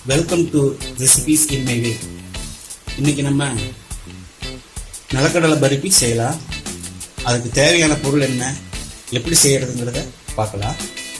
welcome to recipes in my way இன்னைக்கு நம்ம நிலக்கடலை பருப்பி செய்யலாம் அதுக்கு தேவையான பொருள் என்ன எப்படி செய்யறதுங்கிறத பார்க்கலாம்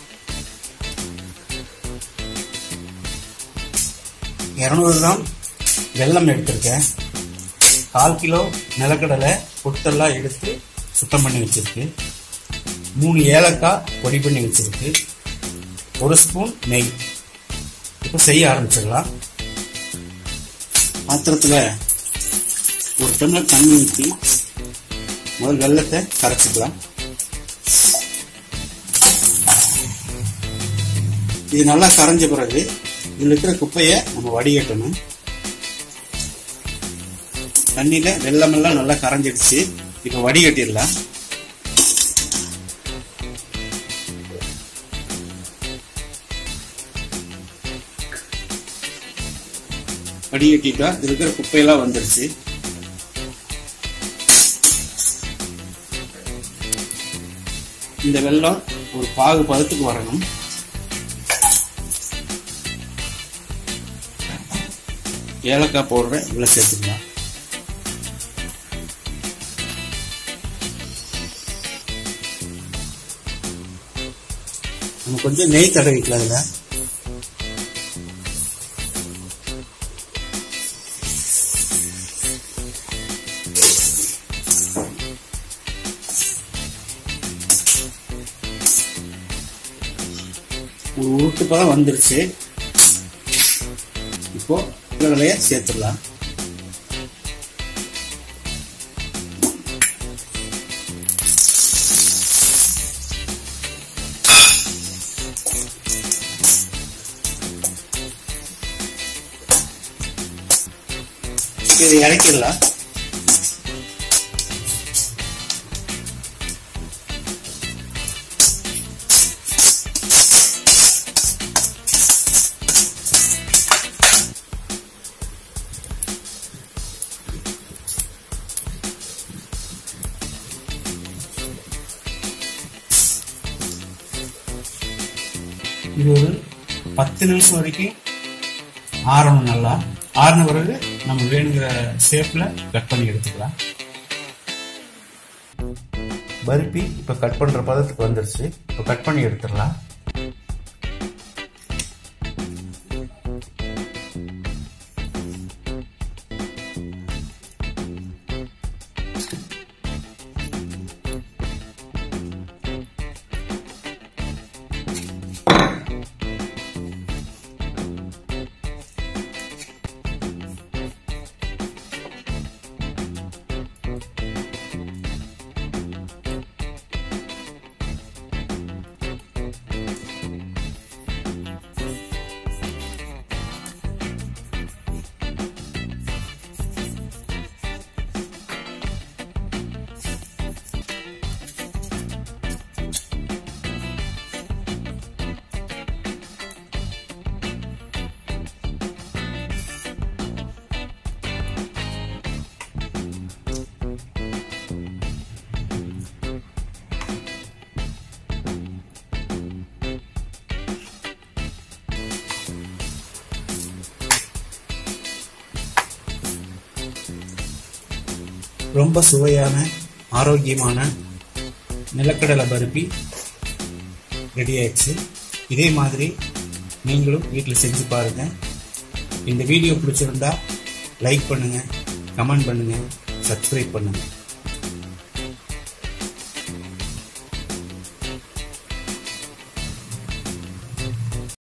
இரநூறு கிராம் வெல்லம் எடுத்திருக்கேன் கால் கிலோ நிலக்கடலை பொட்டெல்லாம் எடுத்து சுத்தம் பண்ணி வச்சிருக்கு மூணு ஏலக்காய் பொடி பண்ணி வச்சிருக்கு ஒரு ஸ்பூன் நெய் இப்போ செய்ய ஆரம்பிச்சிடலாம் பாத்திரத்தில் ஒரு டம்ளர் தண்ணி ஊற்றி முதல் வெள்ளத்தை கரைச்சிக்கலாம் இது நல்லா கரைஞ்ச பிறகு இதில் இருக்கிற குப்பையை நம்ம வடிகட்டணும் தண்ணியில வெள்ளமெல்லாம் நல்லா கரைஞ்சிடுச்சு இப்போ வடிகட்டிடலாம் வடிகட்டிட்டா இது இருக்கிற குப்பையெல்லாம் வந்துருச்சு இந்த வெள்ளம் ஒரு பாகு பதத்துக்கு வரணும் ஏலக்காய் பவுடரை இவ்வளோ சேர்த்துக்கலாம் நம்ம கொஞ்சம் நெய் தடவிக்கலாம் அதில் ஒரு உருட்டு பதம் வந்துருச்சு இப்போ கடலைய சேர்த்துடலாம் இதை இறக்கிடலாம் இது ஒரு பத்து நிமிஷம் வரைக்கும் ஆறணும் நல்லா ஆறின பிறகு நம்ம வேணுங்கிற ஷேப்ல கட் பண்ணி எடுத்துக்கலாம் பருப்பி இப்போ கட் பண்ற பதத்துக்கு வந்துருச்சு இப்போ கட் பண்ணி எடுத்துடலாம் ரொம்ப சுவையான ஆரோக்கியமான நிலக்கடலை பருப்பி ரெடி ஆயிடுச்சு இதே மாதிரி நீங்களும் வீட்டில் செஞ்சு பாருங்க இந்த வீடியோ பிடிச்சிருந்தா லைக் பண்ணுங்க கமெண்ட் பண்ணுங்க சப்ஸ்கிரைப் பண்ணுங்க